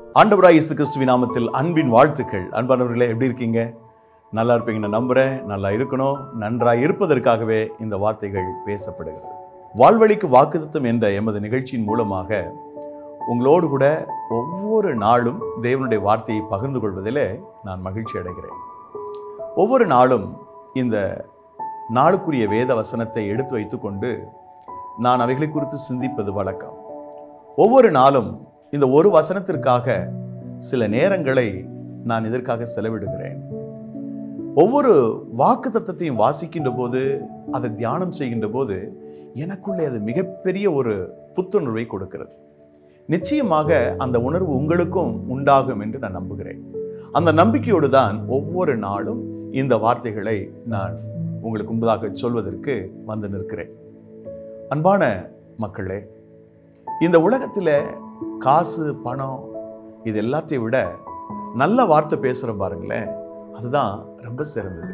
ஆண்டவராய் இயேசு கிறிஸ்துவின் நாமத்தில் அன்பின் வாழ்த்துக்கள் அன்பானவர்களே எப்படி இருக்கீங்க நல்லா இருப்பீங்கன்னு நம்புறேன் நல்லா இருக்கணும் நன்றாய் இருப்பதற்காகவே இந்த வார்த்தைகள் பேசப்படுகிறது வாழ்வழிக்கு வாக்குத்தத்தம் என்ற எமது நிகழ்ச்சியின் மூலமாக உங்களோடு கூட ஒவ்வொரு நாளும் தேவனுடைய வார்த்தையை பகிர்ந்து கொள்வதிலே நான் மகிழ்ச்சி அடைகிறேன் ஒவ்வொரு நாளும் இந்த நாளுக்குரிய வேத வசனத்தை எடுத்து வைத்துக்கொண்டு நான் அவைகளை குறித்து சிந்திப்பது வழக்கம் ஒவ்வொரு நாளும் இந்த ஒரு வசனத்திற்காக சில நேரங்களை நான் இதற்காக செலவிடுகிறேன் ஒவ்வொரு வாக்கு தத்தத்தையும் வாசிக்கின்ற போது அதை தியானம் செய்கின்ற போது எனக்குள்ளே அது மிகப்பெரிய ஒரு புத்துணர்வை கொடுக்கிறது நிச்சயமாக அந்த உணர்வு உங்களுக்கும் உண்டாகும் என்று நான் நம்புகிறேன் அந்த நம்பிக்கையோடு தான் ஒவ்வொரு நாளும் இந்த வார்த்தைகளை நான் உங்களுக்கு முன்பதாக சொல்வதற்கு வந்து நிற்கிறேன் அன்பான மக்களே இந்த உலகத்தில் காசு பணம் இது எல்லாத்தையும் விட நல்ல வார்த்தை பேசுகிறோம் பாருங்களேன் அதுதான் ரொம்ப சிறந்தது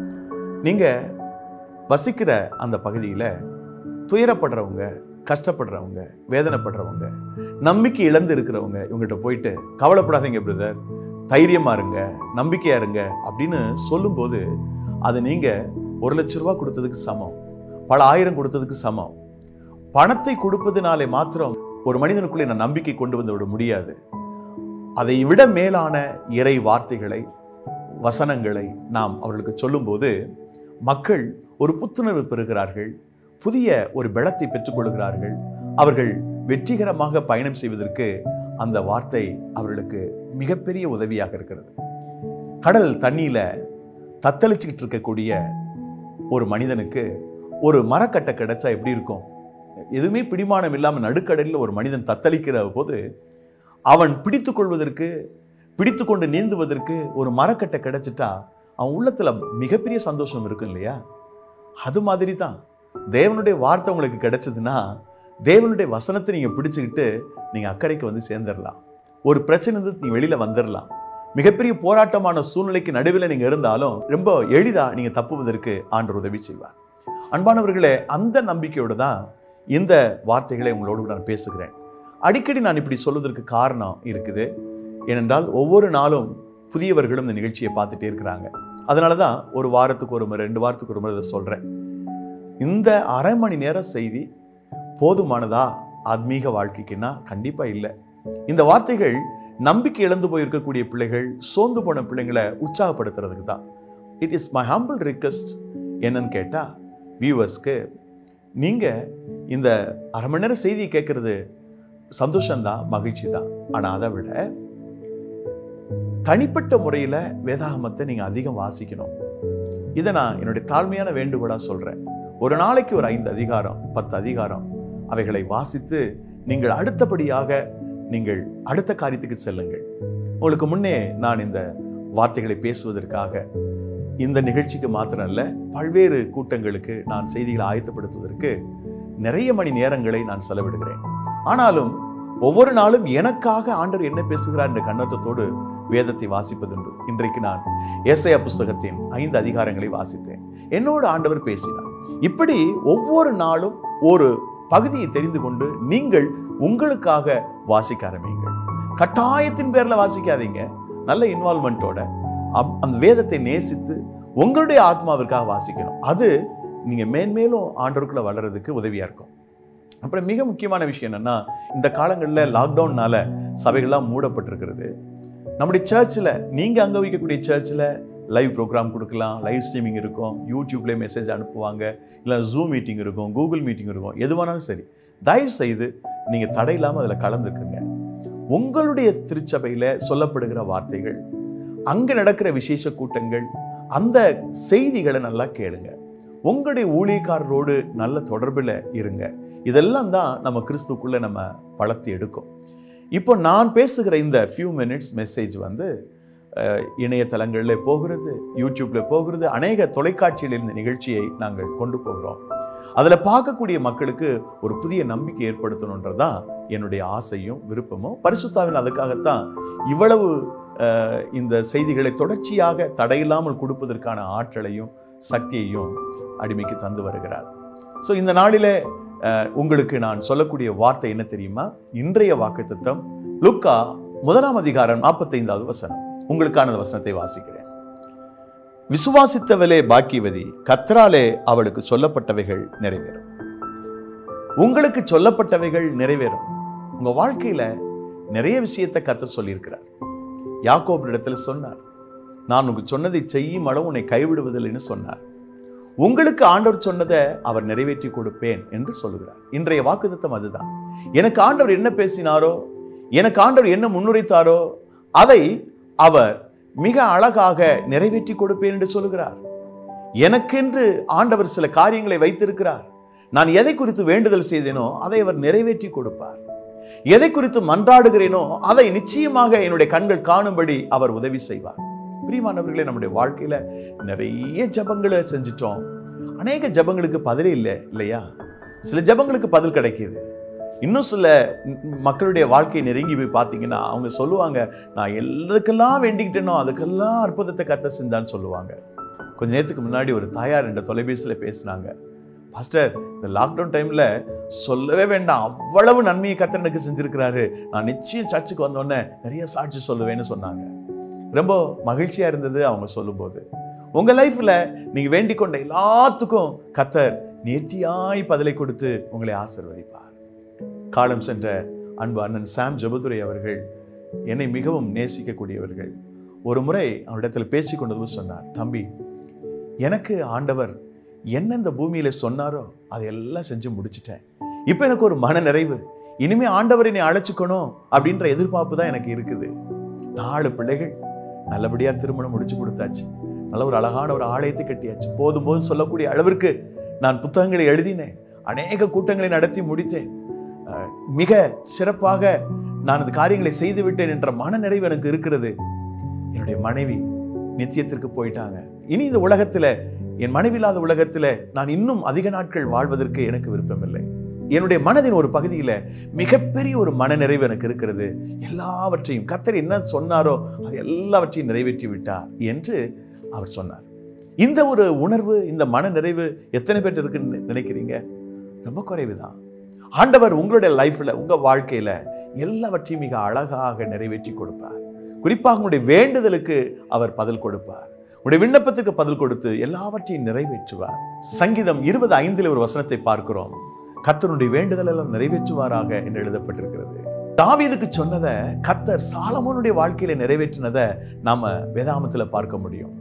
நீங்கள் வசிக்கிற அந்த பகுதியில் துயரப்படுறவங்க கஷ்டப்படுறவங்க வேதனைப்படுறவங்க நம்பிக்கை இழந்து இருக்கிறவங்க இவங்ககிட்ட போயிட்டு கவலைப்படாதீங்க பிரதர் தைரியமா இருங்க நம்பிக்கையா இருங்க அப்படின்னு சொல்லும்போது அது நீங்க ஒரு லட்ச ரூபா கொடுத்ததுக்கு சமம் பல ஆயிரம் கொடுத்ததுக்கு சமம் பணத்தை கொடுப்பதினாலே மாத்திரம் ஒரு மனிதனுக்குள்ளே நான் நம்பிக்கை கொண்டு வந்து விட முடியாது அதை விட மேலான இறை வார்த்தைகளை வசனங்களை நாம் அவர்களுக்கு சொல்லும்போது மக்கள் ஒரு புத்துணர்வு பெறுகிறார்கள் புதிய ஒரு பலத்தை பெற்றுக்கொள்கிறார்கள் அவர்கள் வெற்றிகரமாக பயணம் செய்வதற்கு அந்த வார்த்தை அவர்களுக்கு மிகப்பெரிய உதவியாக இருக்கிறது கடல் தண்ணியில தத்தளிச்சுக்கிட்டு இருக்கக்கூடிய ஒரு மனிதனுக்கு ஒரு மரக்கட்டை கிடைச்சா எப்படி இருக்கும் எதுவுமே பிடிமானம் இல்லாமல் நடுக்கடலில் ஒரு மனிதன் தத்தளிக்கிற போது அவன் பிடித்து கொள்வதற்கு பிடித்து கொண்டு நீந்துவதற்கு ஒரு மரக்கட்டை கிடைச்சிட்டா அவன் உள்ளத்துல மிகப்பெரிய சந்தோஷம் இருக்கும் இல்லையா அது மாதிரி தான் தேவனுடைய வார்த்தை உங்களுக்கு கிடைச்சதுன்னா தேவனுடைய வசனத்தை நீங்க பிடிச்சுக்கிட்டு நீங்க அக்கறைக்கு வந்து சேர்ந்துடலாம் ஒரு பிரச்சனை இருந்து நீங்க வெளியில வந்துடலாம் மிகப்பெரிய போராட்டமான சூழ்நிலைக்கு நடுவில் நீங்க இருந்தாலும் ரொம்ப எளிதா நீங்க தப்புவதற்கு ஆண்டவர் உதவி செய்வார் அன்பானவர்களே அந்த நம்பிக்கையோடு தான் இந்த வார்த்தைகளை உங்களோடு நான் பேசுகிறேன் அடிக்கடி நான் இப்படி சொல்வதற்கு காரணம் இருக்குது ஏனென்றால் ஒவ்வொரு நாளும் புதியவர்களும் இந்த நிகழ்ச்சியை பார்த்துட்டே இருக்கிறாங்க அதனால தான் ஒரு வாரத்துக்கு ஒரு முறை ரெண்டு வாரத்துக்கு ஒரு முறை இதை சொல்கிறேன் இந்த அரை மணி நேர செய்தி போதுமானதா ஆத்மீக வாழ்க்கைக்குன்னா கண்டிப்பாக இல்லை இந்த வார்த்தைகள் நம்பிக்கை இழந்து போயிருக்கக்கூடிய பிள்ளைகள் சோர்ந்து போன பிள்ளைங்களை உற்சாகப்படுத்துறதுக்கு தான் it is my humble request என்னன்னு கேட்டால் வியூவர்ஸ்க்கு நீங்கள் இந்த அரை மணி நேரம் செய்தியை கேட்குறது சந்தோஷம்தான் மகிழ்ச்சி தான் ஆனால் அதை விட தனிப்பட்ட முறையில் வேதாகமத்தை நீங்கள் அதிகம் வாசிக்கணும் இதை நான் என்னுடைய தாழ்மையான வேண்டுகோளாக சொல்கிறேன் ஒரு நாளைக்கு ஒரு ஐந்து அதிகாரம் பத்து அதிகாரம் அவைகளை வாசித்து நீங்கள் அடுத்தபடியாக நீங்கள் அடுத்த காரியத்துக்கு செல்லுங்கள் உங்களுக்கு முன்னே நான் இந்த வார்த்தைகளை பேசுவதற்காக இந்த நிகழ்ச்சிக்கு மாத்திரம் அல்ல பல்வேறு கூட்டங்களுக்கு நான் செய்திகளை ஆயத்தப்படுத்துவதற்கு நிறைய மணி நேரங்களை நான் செலவிடுகிறேன் ஆனாலும் ஒவ்வொரு நாளும் எனக்காக ஆண்டவர் என்ன பேசுகிறார் என்ற கண்ணோட்டத்தோடு வேதத்தை வாசிப்பதுண்டு இன்றைக்கு நான் ஏசையா புஸ்தகத்தின் ஐந்து அதிகாரங்களை வாசித்தேன் என்னோடு ஆண்டவர் பேசினார் இப்படி ஒவ்வொரு நாளும் ஒரு பகுதியை தெரிந்து கொண்டு நீங்கள் உங்களுக்காக வாசிக்க ஆரம்பிங்கள் கட்டாயத்தின் பேர்ல வாசிக்காதீங்க நல்ல இன்வால்மெண்ட்டோட அந்த வேதத்தை நேசித்து உங்களுடைய ஆத்மாவிற்காக வாசிக்கணும் அது நீங்க மேன்மேலும் ஆண்டவருக்குள்ள வளர்றதுக்கு உதவியா இருக்கும் அப்புறம் மிக முக்கியமான விஷயம் என்னன்னா இந்த காலங்களில் லாக்டவுன்னால சபைகள்லாம் மூடப்பட்டிருக்கிறது நம்முடைய சர்ச்சில் நீங்கள் அங்கே வைக்கக்கூடிய சர்ச்சில் லைவ் ப்ரோக்ராம் கொடுக்கலாம் லைவ் ஸ்ட்ரீமிங் இருக்கும் யூடியூப்லேயே மெசேஜ் அனுப்புவாங்க இல்லை ஜூம் மீட்டிங் இருக்கும் கூகுள் மீட்டிங் இருக்கும் எதுவானாலும் சரி தயவு செய்து நீங்கள் தடை இல்லாமல் அதில் கலந்துக்குங்க உங்களுடைய திருச்சபையில் சொல்லப்படுகிற வார்த்தைகள் அங்கே நடக்கிற விசேஷ கூட்டங்கள் அந்த செய்திகளை நல்லா கேளுங்க உங்களுடைய ஊழியக்காரரோடு நல்ல தொடர்பில் இருங்க இதெல்லாம் தான் நம்ம கிறிஸ்துக்குள்ளே நம்ம வளர்த்தி எடுக்கும் இப்போ நான் பேசுகிற இந்த ஃபியூ மினிட்ஸ் மெசேஜ் வந்து இணையதளங்களில் போகிறது யூடியூப்ல போகிறது அநேக தொலைக்காட்சியில் இந்த நிகழ்ச்சியை நாங்கள் கொண்டு போகிறோம் அதில் பார்க்கக்கூடிய மக்களுக்கு ஒரு புதிய நம்பிக்கை ஏற்படுத்தணுன்றதான் என்னுடைய ஆசையும் விருப்பமும் பரிசுத்தாவில் அதுக்காகத்தான் இவ்வளவு இந்த செய்திகளை தொடர்ச்சியாக தடையில்லாமல் கொடுப்பதற்கான ஆற்றலையும் சக்தியையும் அடிமைக்கு தந்து வருகிறார் ஸோ இந்த நாளிலே உங்களுக்கு நான் சொல்லக்கூடிய வார்த்தை என்ன தெரியுமா இன்றைய வாக்குத்தத்தம் லுக்கா முதலாம் அதிகாரம் நாற்பத்தைந்தாவது வசனம் உங்களுக்கான வசனத்தை வாசிக்கிறேன் விசுவாசித்தவளே பாக்கியவதி கத்ராலே அவளுக்கு சொல்லப்பட்டவைகள் நிறைவேறும் உங்களுக்கு சொல்லப்பட்டவைகள் நிறைவேறும் உங்க வாழ்க்கையில நிறைய விஷயத்தை கத்தர் சொல்லியிருக்கிறார் யாக்கோபு இடத்துல சொன்னார் நான் உனக்கு சொன்னதை செய்யும் அளவு உன்னை கைவிடுவதில்லைன்னு சொன்னார் உங்களுக்கு ஆண்டவர் சொன்னதை அவர் நிறைவேற்றி கொடுப்பேன் என்று சொல்லுகிறார் இன்றைய வாக்குத்தத்தம் அதுதான் எனக்கு ஆண்டவர் என்ன பேசினாரோ எனக்கு ஆண்டவர் என்ன முன்னுரைத்தாரோ அதை அவர் மிக அழகாக நிறைவேற்றி கொடுப்பேன் என்று சொல்லுகிறார் எனக்கென்று ஆண்டவர் சில காரியங்களை வைத்திருக்கிறார் நான் எதை குறித்து வேண்டுதல் செய்தேனோ அதை அவர் நிறைவேற்றி கொடுப்பார் எதை குறித்து மன்றாடுகிறேனோ அதை நிச்சயமாக என்னுடைய கண்கள் காணும்படி அவர் உதவி செய்வார் பிரியமானவர்களே நம்முடைய வாழ்க்கையில நிறைய ஜபங்களை செஞ்சிட்டோம் அநேக ஜபங்களுக்கு பதிலே இல்லை இல்லையா சில ஜபங்களுக்கு பதில் கிடைக்குது இன்னும் சில மக்களுடைய வாழ்க்கையை நெருங்கி போய் பார்த்தீங்கன்னா அவங்க சொல்லுவாங்க நான் எதுக்கெல்லாம் வேண்டிக்கிட்டேனோ அதுக்கெல்லாம் அற்புதத்தை கத்த செஞ்சான்னு சொல்லுவாங்க கொஞ்ச நேரத்துக்கு முன்னாடி ஒரு தாயார் என்ற தொலைபேசியில் பேசினாங்க பாஸ்டர் இந்த லாக்டவுன் டைம்ல சொல்லவே வேண்டாம் அவ்வளவு நன்மையை கத்தர் எனக்கு செஞ்சிருக்கிறாரு நான் நிச்சயம் சர்ச்சுக்கு வந்தோடனே நிறைய சாட்சி சொல்லுவேன்னு சொன்னாங்க ரொம்ப மகிழ்ச்சியா இருந்தது அவங்க சொல்லும்போது உங்க லைஃப்ல நீங்க வேண்டிக் கொண்ட எல்லாத்துக்கும் கத்தர் நேர்த்தியாய் பதிலை கொடுத்து உங்களை ஆசிர்வதிப்பார் காலம் சென்ற அன்பு அண்ணன் சாம் ஜபதுரை அவர்கள் என்னை மிகவும் நேசிக்கக்கூடியவர்கள் ஒரு முறை அவரிடத்துல பேசிக் கொண்டதும் சொன்னார் தம்பி எனக்கு ஆண்டவர் என்ன இந்த பூமியில சொன்னாரோ அதையெல்லாம் செஞ்சு முடிச்சிட்டேன் இப்போ எனக்கு ஒரு மன நிறைவு இனிமே ஆண்டவர் என்னை அழைச்சிக்கணும் அப்படின்ற எதிர்பார்ப்பு தான் எனக்கு இருக்குது நாலு பிள்ளைகள் நல்லபடியா திருமணம் முடிச்சு கொடுத்தாச்சு நல்ல ஒரு அழகான ஒரு ஆலயத்தை கட்டியாச்சு போதும் போதும் சொல்லக்கூடிய அளவிற்கு நான் புத்தகங்களை எழுதினேன் அநேக கூட்டங்களை நடத்தி முடித்தேன் அஹ், மிக சிறப்பாக நான் அந்த காரியங்களை செய்து விட்டேன் என்ற மன நிறைவு எனக்கு இருக்கிறது என்னுடைய மனைவி நித்தியத்திற்கு போயிட்டாங்க இனி இந்த உலகத்துல என் மனைவி இல்லாத உலகத்துல நான் இன்னும் அதிக நாட்கள் வாழ்வதற்கு எனக்கு விருப்பமில்லை என்னுடைய மனதின் ஒரு பகுதியில மிகப்பெரிய ஒரு மனநிறைவு எனக்கு இருக்கிறது எல்லாவற்றையும் கத்தர் என்ன சொன்னாரோ அது எல்லாவற்றையும் நிறைவேற்றி விட்டார் என்று அவர் சொன்னார் இந்த ஒரு உணர்வு இந்த மன நிறைவு எத்தனை பேர் இருக்குன்னு நினைக்கிறீங்க ரொம்ப குறைவுதான் ஆண்டவர் உங்களுடைய லைஃப்ல உங்க வாழ்க்கையில எல்லாவற்றையும் மிக அழகாக நிறைவேற்றி கொடுப்பார் குறிப்பாக உங்களுடைய வேண்டுதலுக்கு அவர் பதில் கொடுப்பார் உங்களுடைய விண்ணப்பத்துக்கு பதில் கொடுத்து எல்லாவற்றையும் நிறைவேற்றுவார் சங்கீதம் இருபது ஐந்தில் ஒரு வசனத்தை பார்க்கிறோம் கத்தருடைய வேண்டுதல் எல்லாம் நிறைவேற்றுவாராக என்று எழுதப்பட்டிருக்கிறது தாவீதுக்கு சொன்னதை கத்தர் சாலமோனுடைய வாழ்க்கையில நிறைவேற்றினதை நாம வேதாமத்துல பார்க்க முடியும்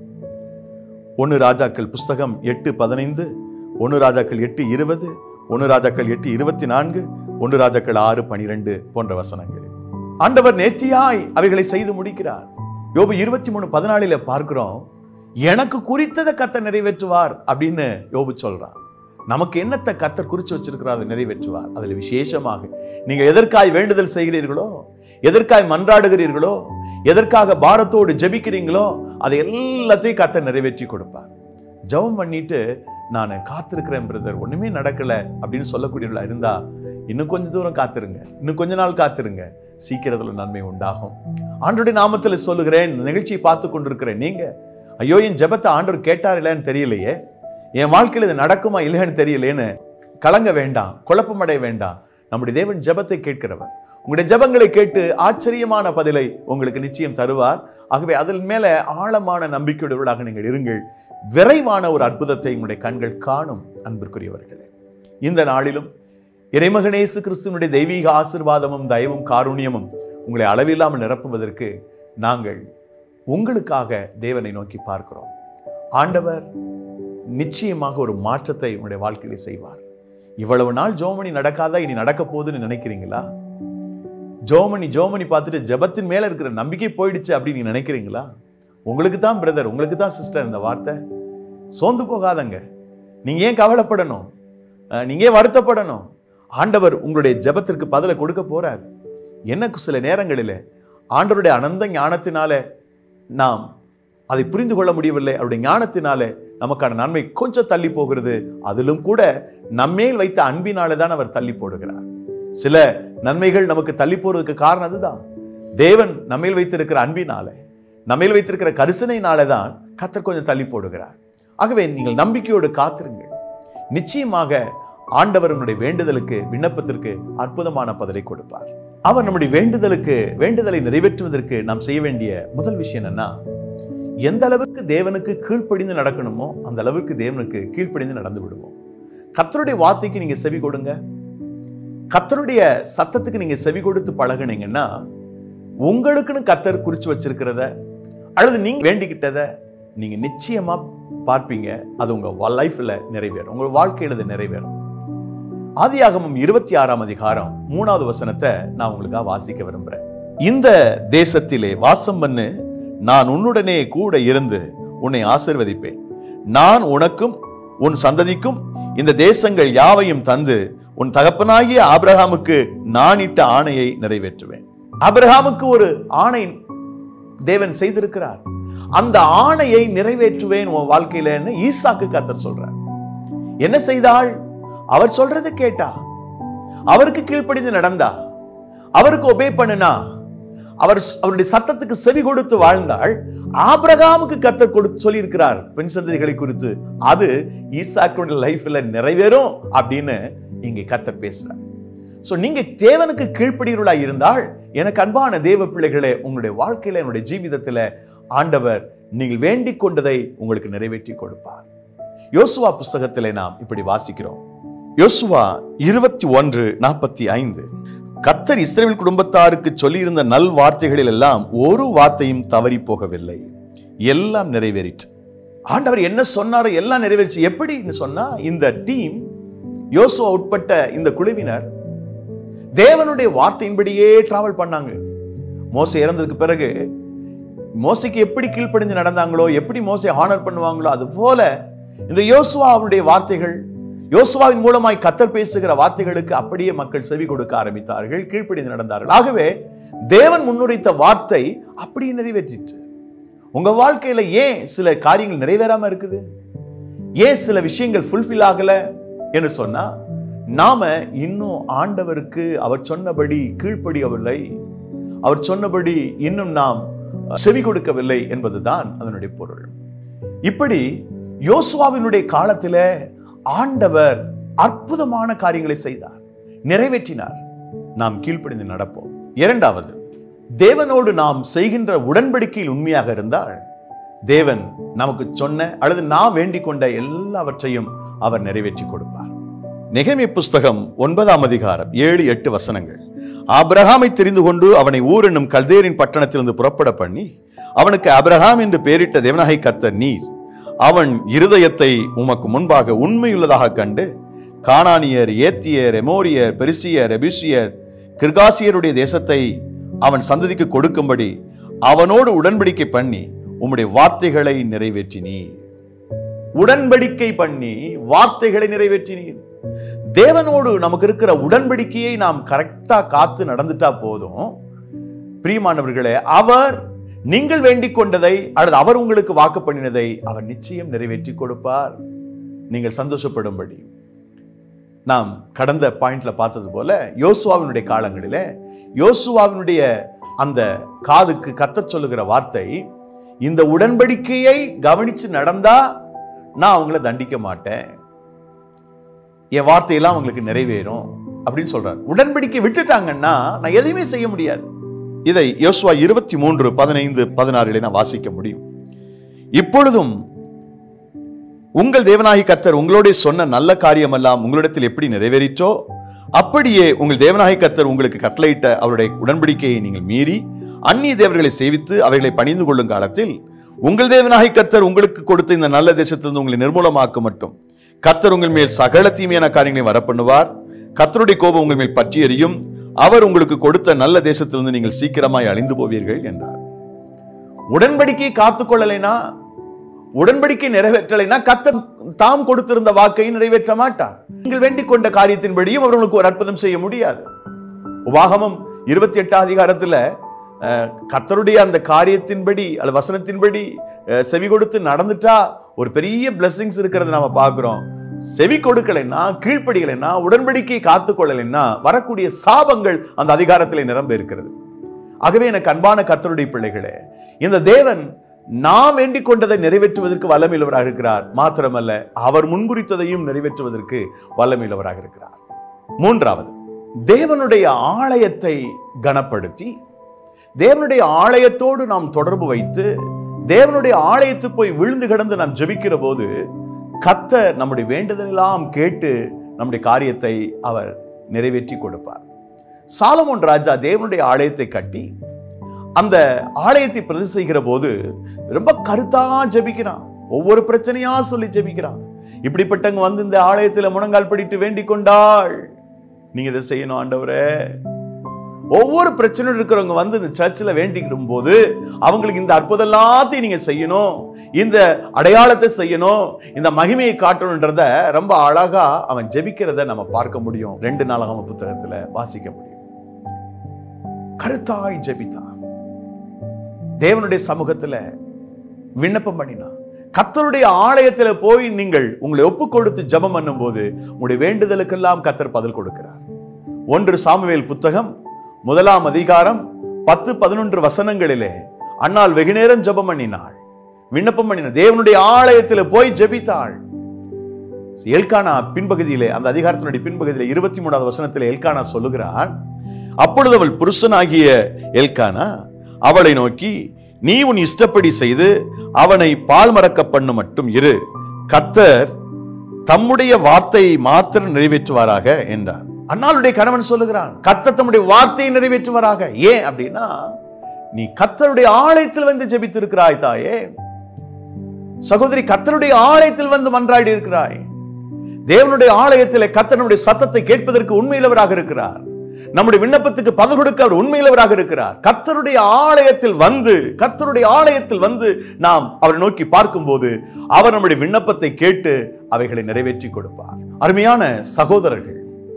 ஒன்னு ராஜாக்கள் புஸ்தகம் எட்டு பதினைந்து ஒன்னு ராஜாக்கள் எட்டு இருபது ஒன்னு ராஜாக்கள் எட்டு இருபத்தி நான்கு ஒன்னு ராஜாக்கள் ஆறு பனிரெண்டு போன்ற வசனங்கள் ஆண்டவர் நேர்த்தியாய் அவைகளை செய்து முடிக்கிறார் யோபு இருபத்தி மூணு பதினாலில பார்க்கிறோம் எனக்கு குறித்ததை கத்தர் நிறைவேற்றுவார் அப்படின்னு யோபு சொல்றான் நமக்கு என்னத்தை கத்தர் குறிச்சு வச்சிருக்கிறார் அதை நிறைவேற்றுவார் அதுல விசேஷமாக நீங்க எதற்காய் வேண்டுதல் செய்கிறீர்களோ எதற்காய் மன்றாடுகிறீர்களோ எதற்காக பாரத்தோடு ஜெபிக்கிறீங்களோ அதை எல்லாத்தையும் கத்தர் நிறைவேற்றி கொடுப்பார் ஜெபம் பண்ணிட்டு நான் காத்திருக்கிறேன் பிரதர் ஒண்ணுமே நடக்கல அப்படின்னு சொல்லக்கூடியவர்களா இருந்தா இன்னும் கொஞ்ச தூரம் காத்திருங்க இன்னும் கொஞ்ச நாள் காத்திருங்க சீக்கிரத்துல நன்மை உண்டாகும் ஆண்டோடைய நாமத்துல சொல்லுகிறேன் இந்த நிகழ்ச்சியை பார்த்து கொண்டிருக்கிறேன் நீங்க ஐயோ என் ஜெபத்தை ஆண்டவர் கேட்டார் இல்லைன்னு தெரியலையே என் வாழ்க்கையில் இது நடக்குமா இல்லைன்னு தெரியலேன்னு கலங்க வேண்டாம் குழப்பமடைய வேண்டாம் நம்முடைய தேவன் ஜெபத்தை கேட்கிறவர் உங்களுடைய ஜெபங்களை கேட்டு ஆச்சரியமான பதிலை உங்களுக்கு நிச்சயம் தருவார் ஆகவே அதில் மேல ஆழமான நம்பிக்கையுடையவர்களாக நீங்கள் இருங்கள் விரைவான ஒரு அற்புதத்தை உங்களுடைய கண்கள் காணும் அன்பிற்குரியவர்களே இந்த நாளிலும் இறைமகனேசு கிறிஸ்துவனுடைய தெய்வீக ஆசிர்வாதமும் தயவும் காருண்யமும் உங்களை அளவில்லாமல் நிரப்புவதற்கு நாங்கள் உங்களுக்காக தேவனை நோக்கி பார்க்கிறோம் ஆண்டவர் நிச்சயமாக ஒரு மாற்றத்தை உங்களுடைய வாழ்க்கையில செய்வார் இவ்வளவு நாள் ஜோமணி நடக்காதா இனி நடக்க போகுதுன்னு நினைக்கிறீங்களா ஜோமணி ஜோமணி பார்த்துட்டு ஜெபத்தின் மேல இருக்கிற நம்பிக்கை போயிடுச்சு அப்படின்னு நீங்க நினைக்கிறீங்களா உங்களுக்கு தான் பிரதர் உங்களுக்கு தான் சிஸ்டர் இந்த வார்த்தை சோர்ந்து போகாதங்க நீங்க ஏன் கவலைப்படணும் அஹ், நீங்க ஏன் வருத்தப்படணும் ஆண்டவர் உங்களுடைய ஜெபத்திற்கு பதிலை கொடுக்க போறார் எனக்கு சில நேரங்களில் ஆண்டவருடைய அனந்த ஞானத்தினால நாம் அதை புரிந்து கொள்ள முடியவில்லை அவருடைய ஞானத்தினாலே நமக்கான நன்மை கொஞ்சம் தள்ளி போகிறது அதிலும் கூட நம்மேல் வைத்த அன்பினாலே தான் அவர் தள்ளி போடுகிறார் சில நன்மைகள் நமக்கு தள்ளி போறதுக்கு காரணம் அதுதான் தேவன் நம்மேல் வைத்திருக்கிற அன்பினாலே நம்மேல் வைத்திருக்கிற கரிசனையினாலே தான் கத்தர் கொஞ்சம் தள்ளி போடுகிறார் ஆகவே நீங்கள் நம்பிக்கையோடு காத்திருங்கள் நிச்சயமாக ஆண்டவர் உங்களுடைய வேண்டுதலுக்கு விண்ணப்பத்திற்கு அற்புதமான பதிலை கொடுப்பார் அவர் நம்முடைய வேண்டுதலுக்கு வேண்டுதலை நிறைவேற்றுவதற்கு நாம் செய்ய வேண்டிய முதல் விஷயம் என்னன்னா எந்த அளவுக்கு தேவனுக்கு கீழ்ப்படிந்து நடக்கணுமோ அந்த அளவுக்கு தேவனுக்கு கீழ்ப்படிந்து நடந்து விடுவோம் கத்தருடைய வார்த்தைக்கு நீங்க செவி கொடுங்க கத்தருடைய சத்தத்துக்கு நீங்க செவி கொடுத்து பழகுனீங்கன்னா உங்களுக்குன்னு கத்தர் குறிச்சு வச்சிருக்கிறத அல்லது நீங்க வேண்டிக்கிட்டத நீங்க நிச்சயமா பார்ப்பீங்க அது உங்க லைஃப்ல நிறைவேறும் உங்க வாழ்க்கையில அது நிறைவேறும் ஆதியாகமம் இருபத்தி ஆறாம் அதிகாரம் மூணாவது வசனத்தை நான் உங்களுக்காக வாசிக்க விரும்புறேன் இந்த தேசத்திலே வாசம் பண்ணு நான் உன்னுடனே கூட இருந்து உன்னை ஆசிர்வதிப்பேன் நான் உனக்கும் உன் சந்ததிக்கும் இந்த தேசங்கள் யாவையும் தந்து உன் தகப்பனாகிய ஆபிரகாமுக்கு நான் இட்ட ஆணையை நிறைவேற்றுவேன் ஆபிரகாமுக்கு ஒரு ஆணை தேவன் செய்திருக்கிறார் அந்த ஆணையை நிறைவேற்றுவேன் உன் வாழ்க்கையிலன்னு ஈசாக்கு கத்தர் சொல்றார் என்ன செய்தாள் அவர் சொல்றதை கேட்டா அவருக்கு கீழ்ப்படிந்து நடந்தா அவருக்கு ஒபே பண்ணுனா அவர் அவருடைய சத்தத்துக்கு செவி கொடுத்து வாழ்ந்தாள் ஆபிரகாமுக்கு கத்தர் கொடுத்து சொல்லியிருக்கிறார் பெண் சந்ததிகளை குறித்து அது ஈசாக்குடைய லைஃப்ல நிறைவேறும் அப்படின்னு இங்கே கத்தர் பேசுறார் சோ நீங்க தேவனுக்கு கீழ்ப்படிகளா இருந்தால் எனக்கு அன்பான தேவ பிள்ளைகளே உங்களுடைய வாழ்க்கையில என்னுடைய ஜீவிதத்துல ஆண்டவர் நீங்கள் வேண்டிக் கொண்டதை உங்களுக்கு நிறைவேற்றி கொடுப்பார் யோசுவா புஸ்தகத்திலே நாம் இப்படி வாசிக்கிறோம் யோசுவா இருபத்தி ஒன்று நாற்பத்தி ஐந்து கத்தர் இஸ்ரேல் குடும்பத்தாருக்கு சொல்லியிருந்த நல் வார்த்தைகளில் எல்லாம் ஒரு வார்த்தையும் தவறி போகவில்லை எல்லாம் நிறைவேறிற்று ஆண்டவர் என்ன சொன்னாரோ எல்லாம் நிறைவேறிச்சு எப்படின்னு சொன்னா இந்த டீம் யோசுவா உட்பட்ட இந்த குழுவினர் தேவனுடைய வார்த்தையின்படியே டிராவல் பண்ணாங்க மோசை இறந்ததுக்கு பிறகு மோசைக்கு எப்படி கீழ்ப்படிஞ்சு நடந்தாங்களோ எப்படி மோசை ஹானர் பண்ணுவாங்களோ அது போல இந்த யோசுவா அவருடைய வார்த்தைகள் யோசுவாவின் மூலமாய் கத்தர் பேசுகிற வார்த்தைகளுக்கு அப்படியே மக்கள் செவி கொடுக்க ஆரம்பித்தார்கள் கீழ்ப்படிந்து நடந்தார்கள் ஆகவே தேவன் முன்னுரைத்த வார்த்தை அப்படியே நிறைவேற்றிற்று உங்க வாழ்க்கையில ஏன் சில காரியங்கள் நிறைவேறாம இருக்குது ஏன் சில விஷயங்கள் ஃபுல்ஃபில் ஆகல என்று சொன்னா நாம இன்னும் ஆண்டவருக்கு அவர் சொன்னபடி கீழ்ப்படியவில்லை அவர் சொன்னபடி இன்னும் நாம் செவி கொடுக்கவில்லை என்பதுதான் அதனுடைய பொருள் இப்படி யோசுவாவினுடைய காலத்தில ஆண்டவர் அற்புதமான காரியங்களை செய்தார் நிறைவேற்றினார் நாம் கீழ்ப்படிந்து நடப்போம் இரண்டாவது தேவனோடு நாம் செய்கின்ற உடன்படிக்கையில் உண்மையாக இருந்தால் தேவன் நமக்கு சொன்ன அல்லது நாம் வேண்டிக் கொண்ட எல்லாவற்றையும் அவர் நிறைவேற்றி கொடுப்பார் நெகமி புஸ்தகம் ஒன்பதாம் அதிகாரம் ஏழு எட்டு வசனங்கள் ஆபிரகாமை தெரிந்து கொண்டு அவனை ஊர் என்னும் கல்தேரின் பட்டணத்திலிருந்து புறப்பட பண்ணி அவனுக்கு அபிரகாம் என்று பெயரிட்ட தேவனாகை கர்த்தர் நீர் அவன் இருதயத்தை உமக்கு முன்பாக உண்மையுள்ளதாக கண்டு கானானியர் ஏத்தியர் எமோரியர் பெருசியர் எபிசியர் கிர்காசியருடைய தேசத்தை அவன் சந்ததிக்கு கொடுக்கும்படி அவனோடு உடன்படிக்கை பண்ணி உம்முடைய வார்த்தைகளை நிறைவேற்றினீர் உடன்படிக்கை பண்ணி வார்த்தைகளை நிறைவேற்றினீர் தேவனோடு நமக்கு இருக்கிற உடன்படிக்கையை நாம் கரெக்டா காத்து நடந்துட்டா போதும் பிரியமானவர்களே அவர் நீங்கள் வேண்டிக் கொண்டதை அல்லது அவர் உங்களுக்கு வாக்கு பண்ணினதை அவர் நிச்சயம் நிறைவேற்றி கொடுப்பார் நீங்கள் சந்தோஷப்படும்படி நாம் கடந்த பாயிண்ட்ல பார்த்தது போல யோசுவாவினுடைய காலங்களிலே யோசுவாவினுடைய அந்த காதுக்கு கத்தச் சொல்லுகிற வார்த்தை இந்த உடன்படிக்கையை கவனிச்சு நடந்தா நான் அவங்கள தண்டிக்க மாட்டேன் என் வார்த்தையெல்லாம் அவங்களுக்கு நிறைவேறும் அப்படின்னு சொல்றார் உடன்படிக்கை விட்டுட்டாங்கன்னா நான் எதையுமே செய்ய முடியாது இதை யோசுவா இருபத்தி மூன்று பதினைந்து பதினாறிலே நான் வாசிக்க முடியும் இப்பொழுதும் உங்கள் தேவனாகி கத்தர் உங்களோட சொன்ன நல்ல காரியமெல்லாம் உங்களிடத்தில் எப்படி நிறைவேறிற்றோ அப்படியே உங்கள் தேவனாகி கத்தர் உங்களுக்கு கட்டளையிட்ட அவருடைய உடன்படிக்கையை நீங்கள் மீறி அந்நிய தேவர்களை சேவித்து அவைகளை பணிந்து கொள்ளும் காலத்தில் உங்கள் தேவனாகி கத்தர் உங்களுக்கு கொடுத்த இந்த நல்ல தேசத்திலிருந்து உங்களை நிர்மூலமாக்க மட்டும் கத்தர் உங்கள் மேல் சகல தீமையான காரியங்களை வரப்பண்ணுவார் கத்தருடைய கோபம் உங்கள் மேல் பற்றி எறியும் அவர் உங்களுக்கு கொடுத்த நல்ல தேசத்திலிருந்து நீங்கள் சீக்கிரமாய் அழிந்து போவீர்கள் என்றார் உடன்படிக்கையை காத்துக்கொள்ளலைனா உடன்படிக்கை நிறைவேற்றலைனா கத்தர் தாம் கொடுத்திருந்த வாக்கை நிறைவேற்ற மாட்டார் நீங்கள் வேண்டிக் கொண்ட காரியத்தின்படியும் அவர் உங்களுக்கு ஒரு அற்புதம் செய்ய முடியாது உபாகமம் இருபத்தி எட்டாம் அதிகாரத்துல அஹ், கர்த்தருடைய அந்த காரியத்தின்படி அல்லது வசனத்தின்படி அஹ், செவி கொடுத்து நடந்துட்டா ஒரு பெரிய பிளெஸிங்ஸ் இருக்கிறத நாம பார்க்கிறோம் செவி கொடுக்கலைன்னா கீழ்ப்படிகலைன்னா உடன்படிக்கையை காத்துக்கொள்ளலைன்னா வரக்கூடிய சாபங்கள் அந்த அதிகாரத்திலே நிரம்ப இருக்கிறது ஆகவே எனக்கு அன்பான கர்த்தருடைய பிள்ளைகளே இந்த தேவன் நாம் வேண்டிக் கொண்டதை நிறைவேற்றுவதற்கு வல்லமையுள்ளவராக இருக்கிறார் மாத்திரமல்ல அவர் முன்குறித்ததையும் நிறைவேற்றுவதற்கு வல்லமையுள்ளவராக இருக்கிறார் மூன்றாவது தேவனுடைய ஆலயத்தை கனப்படுத்தி தேவனுடைய ஆலயத்தோடு நாம் தொடர்பு வைத்து தேவனுடைய ஆலயத்து போய் விழுந்து கிடந்து நாம் ஜெபிக்கிற போது கத்தர் நம்முடைய வேண்டுதலெல்லாம் கேட்டு நம்முடைய காரியத்தை அவர் நிறைவேற்றி கொடுப்பார் சாலமோன் ராஜா தேவனுடைய ஆலயத்தை கட்டி அந்த ஆலயத்தை பிரதி செய்கிற போது ரொம்ப கருத்தா ஜெபிக்கிறான் ஒவ்வொரு பிரச்சனையா சொல்லி ஜெபிக்கிறான் இப்படிப்பட்டவங்க வந்து இந்த ஆலயத்துல முழங்கால் படிட்டு வேண்டிக் கொண்டாள் நீங்க இதை செய்யணும் ஆண்டவரே ஒவ்வொரு பிரச்சனையும் இருக்கிறவங்க வந்து இந்த சர்ச்சில் வேண்டிக்கிடும் போது அவங்களுக்கு இந்த அற்புதம் எல்லாத்தையும் நீங்க செய்யணும் இந்த அடையாளத்தை செய்யணும் இந்த மகிமையை காட்டணுன்றத ரொம்ப அழகா அவன் ஜெபிக்கிறத நம்ம பார்க்க முடியும் ரெண்டு நாளாகம புத்தகத்துல வாசிக்க முடியும் கருத்தாய் ஜெபித்தான் தேவனுடைய சமூகத்துல விண்ணப்பம் பண்ணினான் கத்தருடைய ஆலயத்துல போய் நீங்கள் உங்களை ஒப்பு கொடுத்து ஜெபம் பண்ணும்போது உங்களுடைய வேண்டுதலுக்கெல்லாம் கத்தர் பதில் கொடுக்கிறார் ஒன்று சாமுவேல் புத்தகம் முதலாம் அதிகாரம் பத்து பதினொன்று வசனங்களிலே அன்னாள் வெகு நேரம் ஜெபம் பண்ணினாள் விண்ணப்பம் பண்ணினாள் தேவனுடைய ஆலயத்துல போய் ஜெபித்தாள் எல்கானா பின்பகுதியிலே அந்த அதிகாரத்தினுடைய பின்பகுதியிலே இருபத்தி மூணாவது வசனத்தில் எல்கானா சொல்லுகிறான் அப்பொழுது அவள் புருஷனாகிய எல்கானா அவளை நோக்கி நீ உன் இஷ்டப்படி செய்து அவனை பால் மறக்க பண்ணு மட்டும் இரு கத்தர் தம்முடைய வார்த்தையை மாத்திரம் நிறைவேற்றுவாராக என்றான் அண்ணாளுடைய கணவன் சொல்லுகிறான் கத்தர் தம்முடைய வார்த்தையை நிறைவேற்றுவாராக ஏன் அப்படின்னா நீ கத்தருடைய ஆலயத்தில் வந்து ஜெபித்திருக்கிறாய் தாயே சகோதரி கத்தருடைய ஆலயத்தில் வந்து மன்றாடி இருக்கிறாய் தேவனுடைய ஆலயத்தில் கத்தனுடைய சத்தத்தை கேட்பதற்கு உண்மையிலவராக இருக்கிறார் நம்முடைய விண்ணப்பத்துக்கு பதில் கொடுக்க அவர் உண்மையிலவராக இருக்கிறார் கத்தருடைய ஆலயத்தில் வந்து கத்தருடைய ஆலயத்தில் வந்து நாம் அவரை நோக்கி பார்க்கும்போது அவர் நம்முடைய விண்ணப்பத்தை கேட்டு அவைகளை நிறைவேற்றி கொடுப்பார் அருமையான சகோதரர்கள்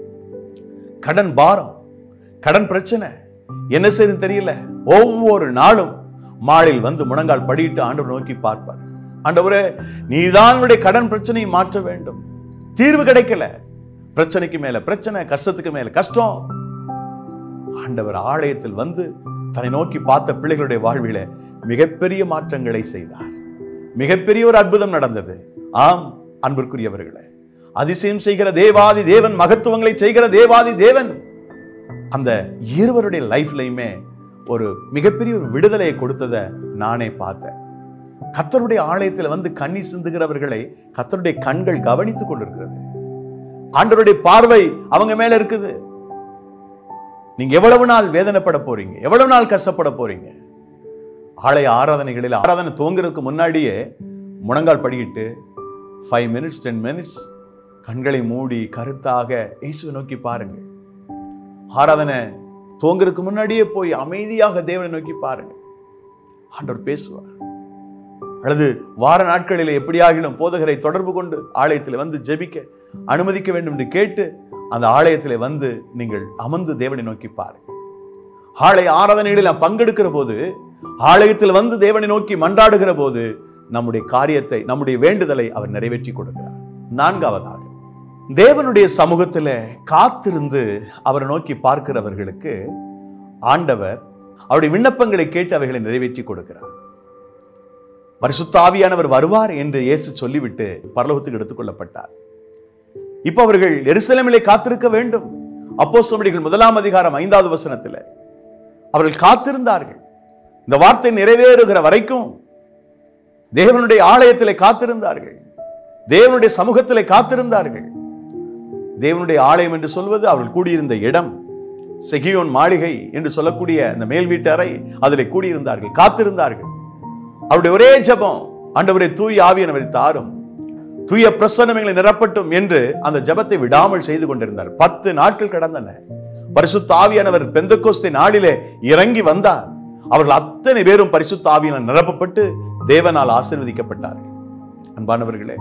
கடன் பாரம் கடன் பிரச்சனை என்ன செய்யுன்னு தெரியல ஒவ்வொரு நாளும் மாலில் வந்து முழங்கால் படியிட்டு ஆண்டவர் நோக்கி பார்ப்பார் ஆண்டவரே நீதான் உன்னுடைய கடன் பிரச்சனையை மாற்ற வேண்டும் தீர்வு கிடைக்கல பிரச்சனைக்கு மேல பிரச்சனை கஷ்டத்துக்கு மேல கஷ்டம் ஆண்டவர் ஆலயத்தில் வந்து தன்னை நோக்கி பார்த்த பிள்ளைகளுடைய வாழ்வில மிகப்பெரிய மாற்றங்களை செய்தார் மிகப்பெரிய ஒரு அற்புதம் நடந்தது ஆம் அன்பிற்குரியவர்களே அதிசயம் செய்கிற தேவாதி தேவன் மகத்துவங்களை செய்கிற தேவாதி தேவன் அந்த இருவருடைய லைஃப்லையுமே ஒரு மிகப்பெரிய ஒரு விடுதலையை கொடுத்ததை நானே பார்த்தேன் கத்தருடைய ஆலயத்தில் வந்து கண்ணி சிந்துகிறவர்களை கத்தருடைய கண்கள் கவனித்துக் கொண்டிருக்கிறது ஆண்டவருடைய பார்வை அவங்க மேல இருக்குது நீங்க எவ்வளவு நாள் வேதனைப்பட போறீங்க எவ்வளவு நாள் கஷ்டப்பட போறீங்க ஆலய ஆராதனைகளில் ஆராதனை துவங்குறதுக்கு முன்னாடியே முழங்கால் படிக்கிட்டு ஃபைவ் மினிட்ஸ் டென் மினிட்ஸ் கண்களை மூடி கருத்தாக இயேசுவை நோக்கி பாருங்க ஆராதனை துவங்குறதுக்கு முன்னாடியே போய் அமைதியாக தேவனை நோக்கி பாருங்க ஆண்டவர் பேசுவார் அல்லது வார நாட்களில் எப்படியாகிலும் போதகரை தொடர்பு கொண்டு ஆலயத்தில் வந்து ஜெபிக்க அனுமதிக்க வேண்டும் என்று கேட்டு அந்த ஆலயத்தில் வந்து நீங்கள் அமர்ந்து தேவனை நோக்கி பாருங்க ஆலய ஆராதனைகளில் நாம் பங்கெடுக்கிற போது ஆலயத்தில் வந்து தேவனை நோக்கி மன்றாடுகிற போது நம்முடைய காரியத்தை நம்முடைய வேண்டுதலை அவர் நிறைவேற்றி கொடுக்கிறார் நான்காவதாக தேவனுடைய சமூகத்துல காத்திருந்து அவரை நோக்கி பார்க்கிறவர்களுக்கு ஆண்டவர் அவருடைய விண்ணப்பங்களை கேட்டு அவைகளை நிறைவேற்றி கொடுக்கிறார் பரிசுத்த ஆவியானவர் வருவார் என்று இயேசு சொல்லிவிட்டு பரலோகத்துக்கு எடுத்துக்கொள்ளப்பட்டார் இப்ப அவர்கள் எருசலேமிலே காத்திருக்க வேண்டும் அப்போஸ்தலர்கள் முதலாம் அதிகாரம் ஐந்தாவது வசனத்தில் அவர்கள் காத்திருந்தார்கள் இந்த வார்த்தை நிறைவேறுகிற வரைக்கும் தேவனுடைய ஆலயத்திலே காத்திருந்தார்கள் தேவனுடைய சமூகத்திலே காத்திருந்தார்கள் தேவனுடைய ஆலயம் என்று சொல்வது அவர்கள் கூடியிருந்த இடம் செகியோன் மாளிகை என்று சொல்லக்கூடிய அந்த மேல் வீட்டு அறை அதிலே கூடியிருந்தார்கள் காத்திருந்தார்கள் அவருடைய ஒரே ஜெபம் ஆண்டவரை தூய் ஆவியானவரை தாரும் தூய பிரசன்னங்களை நிரப்பட்டும் என்று அந்த ஜெபத்தை விடாமல் செய்து கொண்டிருந்தார் பத்து நாட்கள் கடந்தன பரிசுத்த ஆவியானவர் பெந்தகோஸ்தே நாளிலே இறங்கி வந்தார் அவர்கள் அத்தனை பேரும் பரிசுத்த ஆவியான நிரப்பப்பட்டு தேவனால் ஆசீர்வதிக்கப்பட்டார்கள் அன்பானவர்களே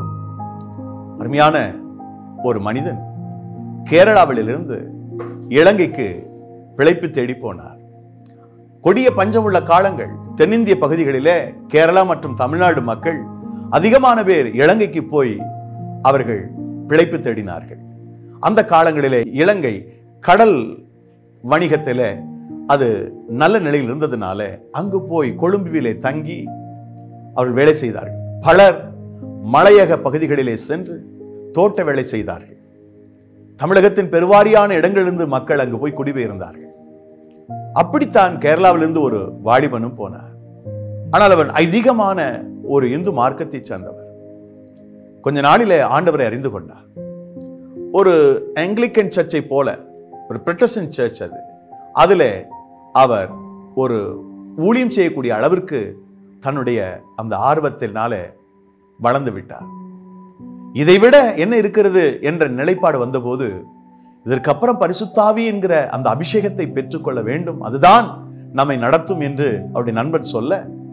அருமையான ஒரு மனிதன் கேரளாவிலிருந்து இலங்கைக்கு பிழைப்பு தேடி போனார் கொடிய பஞ்சம் உள்ள காலங்கள் தென்னிந்திய பகுதிகளிலே கேரளா மற்றும் தமிழ்நாடு மக்கள் அதிகமான பேர் இலங்கைக்கு போய் அவர்கள் பிழைப்பு தேடினார்கள் அந்த காலங்களிலே இலங்கை கடல் வணிகத்திலே அது நல்ல நிலையில் இருந்ததுனால அங்கு போய் கொழும்புவிலே தங்கி அவர்கள் வேலை செய்தார்கள் பலர் மலையக பகுதிகளிலே சென்று தோட்ட வேலை செய்தார்கள் தமிழகத்தின் பெருவாரியான இடங்களிலிருந்து மக்கள் அங்கு போய் குடிபெயர்ந்தார்கள் அப்படித்தான் கேரளாவிலிருந்து ஒரு வாலிபனும் போனார் ஆனால் அவன் அதிகமான ஒரு இந்து மார்க்கத்தை சேர்ந்தவர் கொஞ்ச நாளிலே ஆண்டவரை அறிந்து கொண்டார் ஒரு ஆங்கிலிக்கன் சர்ச்சை போல ஒரு பிரட்டசன் சர்ச் அது அதில் அவர் ஒரு ஊழியம் செய்யக்கூடிய அளவிற்கு தன்னுடைய அந்த ஆர்வத்தினால வளர்ந்து விட்டார் இதைவிட என்ன இருக்கிறது என்ற நிலைப்பாடு வந்தபோது இதற்கப்புறம் பரிசுத்தாவி என்கிற அந்த அபிஷேகத்தை பெற்றுக்கொள்ள வேண்டும் அதுதான் நம்மை நடத்தும் என்று அவருடைய நண்பன் சொல்ல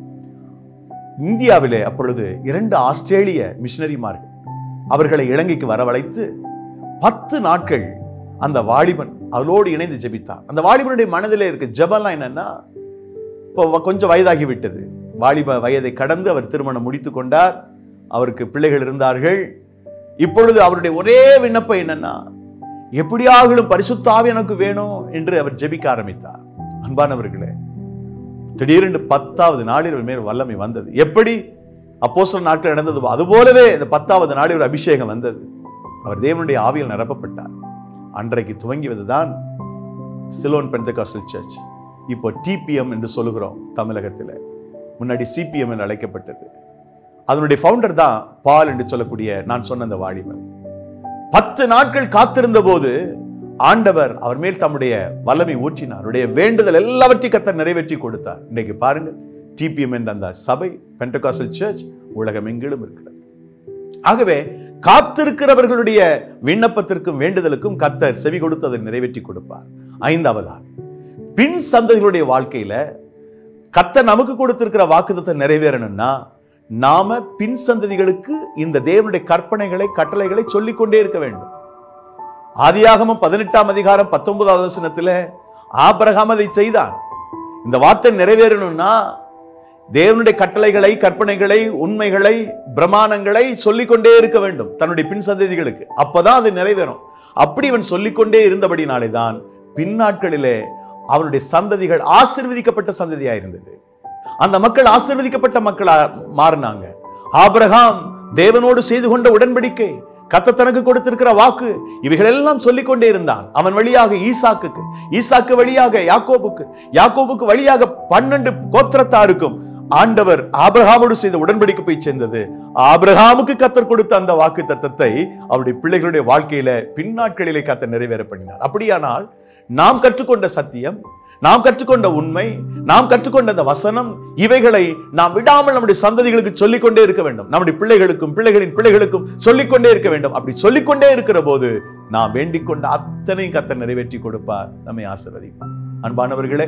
இந்தியாவிலே அப்பொழுது இரண்டு ஆஸ்திரேலிய மிஷனரிமார்கள் அவர்களை இலங்கைக்கு வரவழைத்து பத்து நாட்கள் அந்த வாலிபன் அவளோடு இணைந்து ஜெபித்தான் அந்த வாலிபனுடைய மனதிலே இருக்க ஜெபம்லாம் என்னன்னா இப்போ வ- கொஞ்சம் வயதாகி விட்டது வாலிப வயதை கடந்து அவர் திருமணம் முடித்து கொண்டார் அவருக்கு பிள்ளைகள் இருந்தார்கள் இப்பொழுது அவருடைய ஒரே விண்ணப்பம் என்னன்னா எப்படியாகிலும் பரிசுத்தாவி எனக்கு வேணும் என்று அவர் ஜெபிக்க ஆரம்பித்தார் அன்பானவர்களே திடீரென்று பத்தாவது நாளில் ஒரு மேல் வல்லமை வந்தது எப்படி அப்போஸ்தலர் நாட்கள் நடந்தது அதுபோலவே இந்த பத்தாவது நாளில் ஒரு அபிஷேகம் வந்தது அவர் தேவனுடைய ஆவியில் நிரப்பப்பட்டார் அன்றைக்கு துவங்கியதுதான் சிலோன் பெந்தகாசல் சர்ச் இப்போ டிபிஎம் என்று சொல்லுகிறோம் தமிழகத்தில் முன்னாடி சிபிஎம் என்று அழைக்கப்பட்டது அதனுடைய ஃபவுண்டர் தான் பால் என்று சொல்லக்கூடிய நான் சொன்ன அந்த வாலிபன் பத்து நாட்கள் காத்திருந்த போது ஆண்டவர் அவர் மேல் தம்முடைய வல்லமை ஊற்றினார் அவருடைய வேண்டுதல் எல்லாவற்றையும் கத்தர் நிறைவேற்றி கொடுத்தார் இன்னைக்கு பாருங்கள் டிபிஎம் என்ற அந்த சபை பென்டகாசல் சர்ச் உலகம் எங்கிலும் இருக்கிறது ஆகவே காத்திருக்கிறவர்களுடைய விண்ணப்பத்திற்கும் வேண்டுதலுக்கும் கத்தர் செவி கொடுத்து அதை நிறைவேற்றி கொடுப்பார் ஐந்தாவதாக பின் சந்ததிகளுடைய வாழ்க்கையில கத்தர் நமக்கு கொடுத்திருக்கிற வாக்குத்தத்தை நிறைவேறணும்னா நாம பின் சந்ததிகளுக்கு இந்த தேவனுடைய கற்பனைகளை கட்டளைகளை சொல்லிக்கொண்டே இருக்க வேண்டும் ஆதியாகமம் பதினெட்டாம் அதிகாரம் பத்தொன்பதாவது வசனத்துல ஆபிரகாம் அதை செய்தான் இந்த வார்த்தை நிறைவேறணும்னா தேவனுடைய கட்டளைகளை கற்பனைகளை உண்மைகளை பிரமாணங்களை சொல்லிக்கொண்டே இருக்க வேண்டும் தன்னுடைய பின் சந்ததிகளுக்கு அப்பதான் அது நிறைவேறும் அப்படி இவன் சொல்லிக்கொண்டே இருந்தபடினாலே தான் பின்னாட்களிலே அவனுடைய சந்ததிகள் ஆசீர்வதிக்கப்பட்ட சந்ததியா இருந்தது அந்த மக்கள் ஆசீர்வதிக்கப்பட்ட மக்களா மாறினாங்க ஆபிரகாம் தேவனோடு செய்து கொண்ட உடன்படிக்கை கத்த தனக்கு கொடுத்திருக்கிற வாக்கு இவைகள் எல்லாம் சொல்லிக் கொண்டே இருந்தான் அவன் வழியாக ஈசாக்குக்கு ஈசாக்கு வழியாக யாக்கோபுக்கு யாக்கோபுக்கு வழியாக பன்னெண்டு கோத்திரத்தாருக்கும் ஆண்டவர் ஆபிரகாமோடு செய்த உடன்படிக்கை போய் சேர்ந்தது ஆபிரகாமுக்கு கத்தர் கொடுத்த அந்த வாக்கு தத்தத்தை அவருடைய பிள்ளைகளுடைய வாழ்க்கையில பின்னாட்களிலே கத்தர் நிறைவேற பண்ணினார் அப்படியானால் நாம் கற்றுக்கொண்ட சத்தியம் நாம் கற்றுக்கொண்ட உண்மை நாம் கற்றுக்கொண்ட அந்த வசனம் இவைகளை நாம் விடாமல் நம்முடைய சந்ததிகளுக்கு சொல்லிக்கொண்டே இருக்க வேண்டும் நம்முடைய பிள்ளைகளுக்கும் பிள்ளைகளின் பிள்ளைகளுக்கும் சொல்லிக்கொண்டே இருக்க வேண்டும் அப்படி சொல்லிக்கொண்டே இருக்கிற போது நாம் வேண்டிக் கொண்ட அத்தனையும் கத்தர் நிறைவேற்றி கொடுப்பார் நம்மை ஆசீர்வதிப்பார் அன்பானவர்களே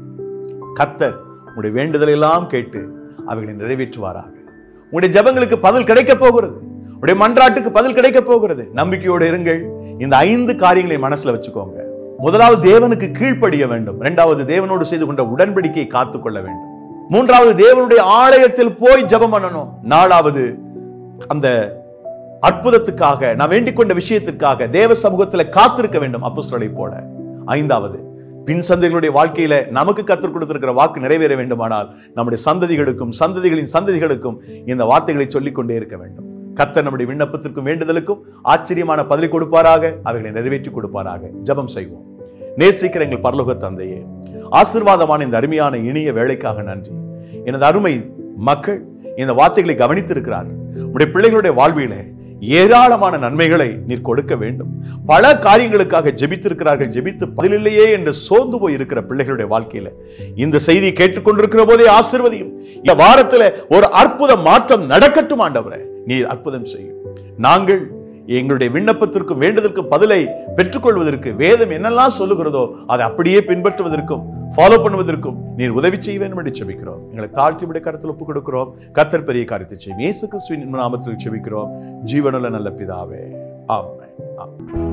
கத்தர் உங்களுடைய வேண்டுதலை எல்லாம் கேட்டு அவைகளை நிறைவேற்றுவாராக உங்களுடைய ஜெபங்களுக்கு பதில் கிடைக்க போகிறது உங்களுடைய மன்றாட்டுக்கு பதில் கிடைக்க போகிறது நம்பிக்கையோடு இருங்கள் இந்த ஐந்து காரியங்களை மனசுல வச்சுக்கோங்க முதலாவது தேவனுக்கு கீழ்ப்படிய வேண்டும் இரண்டாவது தேவனோடு செய்து கொண்ட உடன்படிக்கையை காத்துக்கொள்ள வேண்டும் மூன்றாவது தேவனுடைய ஆலயத்தில் போய் ஜெபம் பண்ணணும் நாலாவது அந்த அற்புதத்துக்காக நான் வேண்டிக் கொண்ட விஷயத்திற்காக தேவ சமூகத்துல காத்திருக்க வேண்டும் அப்போஸ்தலரை போல ஐந்தாவது பின் சந்ததிகளுடைய வாழ்க்கையில நமக்கு கற்றுக் கொடுத்திருக்கிற வாக்கு நிறைவேற வேண்டுமானால் நம்முடைய சந்ததிகளுக்கும் சந்ததிகளின் சந்ததிகளுக்கும் இந்த வார்த்தைகளை சொல்லிக் கொண்டே இருக்க வேண்டும் கத்தர் நம்முடைய விண்ணப்பத்திற்கும் வேண்டுதலுக்கும் ஆச்சரியமான பதிலை கொடுப்பாராக அவைகளை நிறைவேற்றி கொடுப்பாராக ஜெபம் செய்வோம் நேசிக்கிற எங்கள் பரலோக தந்தையே ஆசீர்வாதமான இந்த அருமையான இனிய வேலைக்காக நன்றி எனது அருமை மக்கள் இந்த வார்த்தைகளை கவனித்திருக்கிறார்கள் உடைய பிள்ளைகளுடைய வாழ்விலே ஏராளமான நன்மைகளை நீர் கொடுக்க வேண்டும் பல காரியங்களுக்காக ஜெபித்திருக்கிறார்கள் ஜெபித்து பதிலில்லையே என்று சோர்ந்து போய் இருக்கிற பிள்ளைகளுடைய வாழ்க்கையில இந்த செய்தியை கேட்டுக்கொண்டிருக்கிற போதே ஆசிர்வதியும் இந்த வாரத்துல ஒரு அற்புத மாற்றம் நடக்கட்டும் ஆண்டவரே நீர் அற்புதம் செய்யும் நாங்கள் எங்களுடைய விண்ணப்பத்திற்கும் வேண்டுதலுக்கும் பதிலை பெற்றுக்கொள்வதற்கு வேதம் என்னெல்லாம் சொல்லுகிறதோ அதை அப்படியே பின்பற்றுவதற்கும் ஃபாலோ பண்ணுவதற்கும் நீர் உதவி செய்ய வேண்டும் என்று செபிக்கிறோம் எங்களை தாழ்த்தி விட கருத்தில் ஒப்புக் கொடுக்கிறோம் கத்தர் பெரிய காரியத்தை செய்யும் இயேசு கிறிஸ்துவின் நாமத்தில் செபிக்கிறோம் ஜீவனுள்ள நல்ல பிதாவே ஆமென் ஆமென்